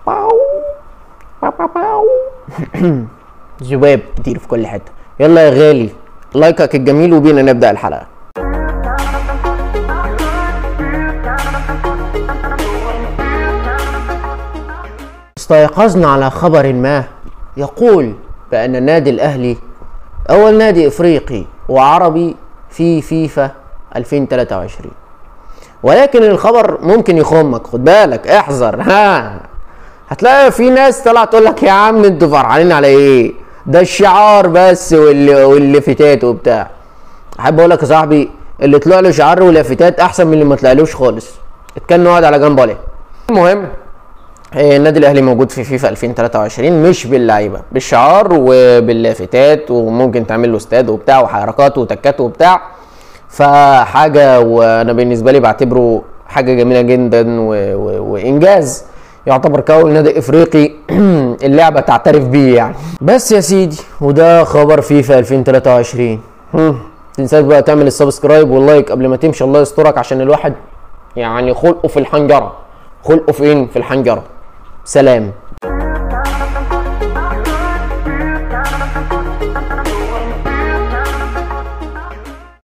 باو باو باو باو ذباب كتير في كل حته يلا يا غالي لايكك الجميل وبينا نبدا الحلقه استيقظنا على خبر ما يقول بأن النادي الأهلي أول نادي إفريقي وعربي في فيفا 2023 ولكن الخبر ممكن يخمك خد بالك احذر ها هتلاقي في ناس طلعت تقول لك يا عم انتوا فرحانين على ايه ده الشعار بس واللي واللافتات وبتاع احب اقول لك يا صاحبي اللي طلع له شعار ولافتات احسن من اللي ما طلعلوش خالص اتكلم نقعد على جنب عليه المهم آه، النادي الاهلي موجود في فيفا 2023 مش باللعيبه بالشعار وباللافتات وممكن تعمل له استاد وبتاع وحركات وتكات وبتاع فحاجه وانا بالنسبه لي بعتبره حاجه جميله جدا و... و... وانجاز يعتبر كون نادي افريقي اللعبه تعترف بيه يعني بس يا سيدي وده خبر فيفا 2023 هم، تنساش بقى تعمل السبسكرايب واللايك قبل ما تمشي الله يسترك عشان الواحد يعني خلقه في الحنجره خلقه فين في الحنجره سلام